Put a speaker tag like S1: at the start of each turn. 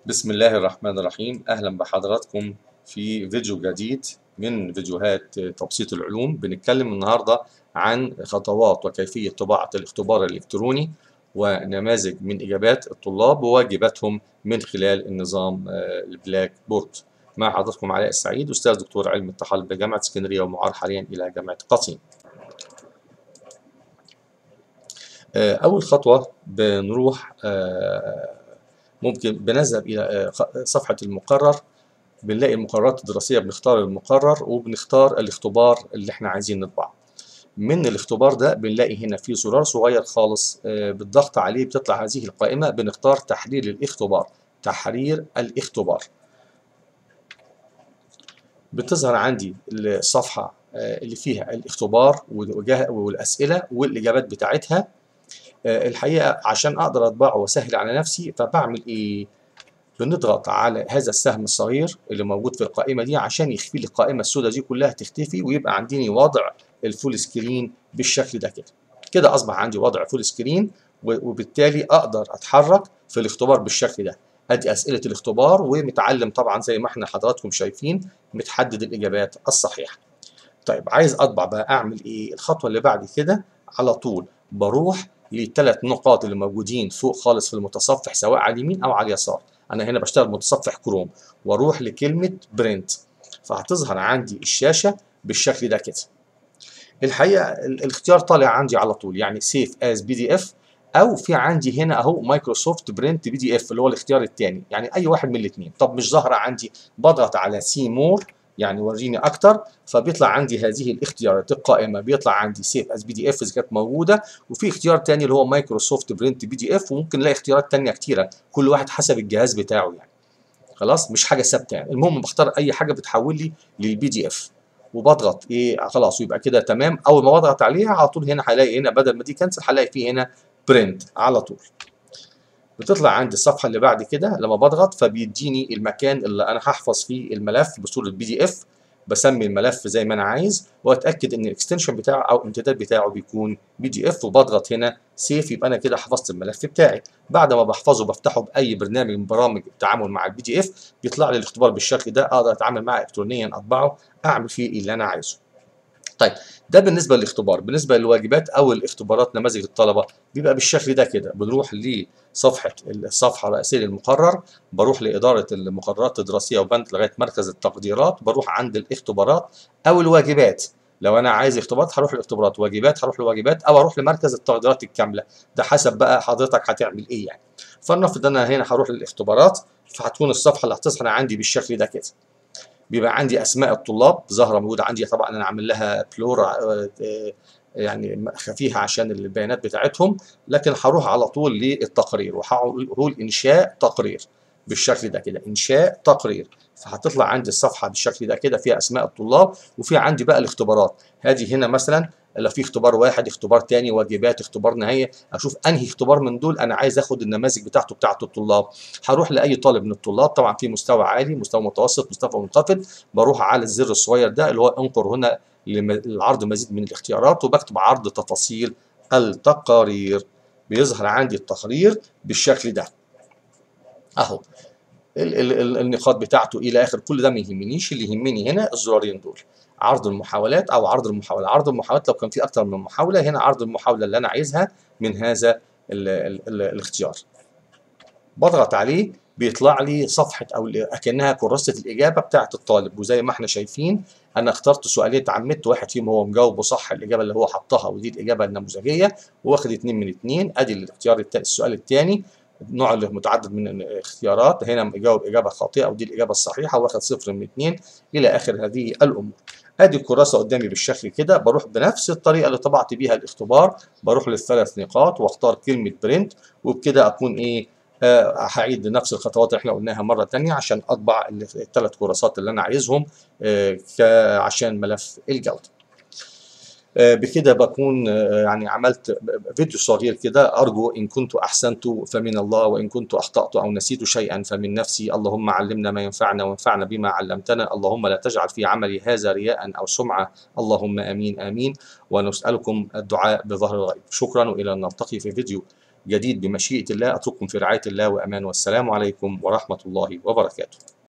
S1: بسم الله الرحمن الرحيم أهلا بحضراتكم في فيديو جديد من فيديوهات تبسيط العلوم بنتكلم النهاردة عن خطوات وكيفية طباعة الاختبار الإلكتروني ونماذج من إجابات الطلاب وواجباتهم من خلال النظام البلاك بورد مع حضراتكم علاء السعيد أستاذ دكتور علم الطحال بجامعة اسكندرية ومعار حاليا إلى جامعة قطين أول خطوة بنروح ممكن بنذهب إلى صفحة المقرر بنلاقي المقررات الدراسية بنختار المقرر وبنختار الاختبار اللي احنا عايزين نطبعه من الاختبار ده بنلاقي هنا في زرار صغير خالص بالضغط عليه بتطلع هذه القائمة بنختار تحرير الاختبار تحرير الاختبار بتظهر عندي الصفحة اللي فيها الاختبار والأسئلة والإجابات بتاعتها الحقيقة عشان أقدر أطبعه وأسهل على نفسي فبعمل إيه؟ بنضغط على هذا السهم الصغير اللي موجود في القائمة دي عشان يخفي لي القائمة السوداء دي كلها تختفي ويبقى عندي وضع الفول سكرين بالشكل ده كده. كده أصبح عندي وضع فول سكرين وبالتالي أقدر أتحرك في الاختبار بالشكل ده. أدي أسئلة الاختبار ومتعلم طبعا زي ما احنا حضراتكم شايفين متحدد الإجابات الصحيحة. طيب عايز أطبع بقى أعمل إيه؟ الخطوة اللي بعد كده على طول بروح للثلاث نقاط اللي موجودين فوق خالص في المتصفح سواء على اليمين او على اليسار انا هنا بشتغل متصفح كروم واروح لكلمه برنت فهتظهر عندي الشاشه بالشكل ده كده الحقيقه الاختيار طالع عندي على طول يعني سيف از بي دي اف او في عندي هنا اهو مايكروسوفت برنت بي دي اف اللي هو الاختيار الثاني يعني اي واحد من الاثنين طب مش ظاهره عندي بضغط على سي مور يعني وريني اكتر فبيطلع عندي هذه الاختيارات القائمه بيطلع عندي سيف از بي دي اف اذا كانت موجوده وفي اختيار تاني اللي هو مايكروسوفت برنت بي دي اف وممكن نلاقي اختيارات تانية كتيره كل واحد حسب الجهاز بتاعه يعني خلاص مش حاجه ثابته يعني المهم بختار اي حاجه بتحول لي للبي دي اف وبضغط ايه خلاص ويبقى كده تمام اول ما بضغط عليها على طول هنا هلاقي هنا بدل ما دي كنسل هلاقي فيه هنا برنت على طول بتطلع عندي الصفحه اللي بعد كده لما بضغط فبيديني المكان اللي انا هحفظ فيه الملف بصوره بي دي اف بسمي الملف زي ما انا عايز واتاكد ان الاكستنشن بتاعه او الامتداد بتاعه بيكون بي دي اف وبضغط هنا سيف يبقى انا كده حفظت الملف بتاعي بعد ما بحفظه بفتحه باي برنامج من برامج التعامل مع البي دي اف بيطلع لي الاختبار بالشكل ده اقدر اتعامل معاه الكترونيا اطبعه اعمل فيه اللي انا عايزه طيب ده بالنسبه للاختبار بالنسبه للواجبات او الاختبارات نماذج الطلبه بيبقى بالشكل ده كده بنروح لصفحه الصفحه الرئيسيه للمقرر بروح لاداره المقررات الدراسيه وبند لغايه مركز التقديرات بروح عند الاختبارات او الواجبات لو انا عايز اختبارات هروح لاختبارات واجبات هروح لواجبات او اروح لمركز التقديرات الكامله ده حسب بقى حضرتك هتعمل ايه يعني فلنفرض انا هنا هروح للاختبارات فهتكون الصفحه اللي هتظهر عندي بالشكل ده كده بيبقى عندي اسماء الطلاب ظاهره موجوده عندي طبعا انا عامل لها بلور يعني خفيها عشان البيانات بتاعتهم لكن هروح على طول للتقرير وهقول انشاء تقرير بالشكل ده كده انشاء تقرير فهتطلع عندي الصفحه بالشكل ده كده فيها اسماء الطلاب وفي عندي بقى الاختبارات هذه هنا مثلا لو في اختبار واحد اختبار تاني واجبات اختبار نهايه اشوف انهي اختبار من دول انا عايز اخد النماذج بتاعته بتاعه الطلاب هروح لاي طالب من الطلاب طبعا في مستوى عالي مستوى متوسط مستوى منخفض بروح على الزر الصغير ده اللي هو انقر هنا للعرض مزيد من الاختيارات وبكتب عرض تفاصيل التقارير بيظهر عندي التقرير بالشكل ده اهو ال ال النقاط بتاعته الى اخر كل ده ما يهمنيش اللي يهمني هنا الزرارين دول عرض المحاولات او عرض المحاولة عرض المحاولات لو كان في اكتر من محاولة هنا عرض المحاولة اللي انا عايزها من هذا ال ال ال الاختيار بضغط عليه بيطلع لي صفحة او اكنها كراسة الاجابة بتاعة الطالب وزي ما احنا شايفين انا اخترت سؤالين اتعمدت واحد فيهم هو مجاوبه صح الاجابة اللي هو حطها ودي الاجابة النموذجية واخد اتنين من اتنين ادي الاختيار السؤال الثاني النوع اللي متعدد من الاختيارات هنا مجاوب اجابه خاطئه ودي الاجابه الصحيحه واخد صفر من اثنين الى اخر هذه الامور ادي الكراسه قدامي بالشكل كده بروح بنفس الطريقه اللي طبعت بيها الاختبار بروح للثلاث نقاط واختار كلمه برنت وبكده اكون ايه آه هعيد نفس الخطوات اللي احنا قلناها مره ثانيه عشان اطبع الثلاث كراسات اللي انا عايزهم آه عشان ملف الجوده بكده بكون يعني عملت فيديو صغير كده أرجو إن كنت أحسنت فمن الله وإن كنت أخطأت أو نسيت شيئا فمن نفسي اللهم علمنا ما ينفعنا وانفعنا بما علمتنا اللهم لا تجعل في عملي هذا رياء أو سمعة اللهم آمين آمين ونسألكم الدعاء بظهر الغيب شكرا وإلى أن نلتقي في فيديو جديد بمشيئة الله أترككم في رعاية الله وأمان والسلام عليكم ورحمة الله وبركاته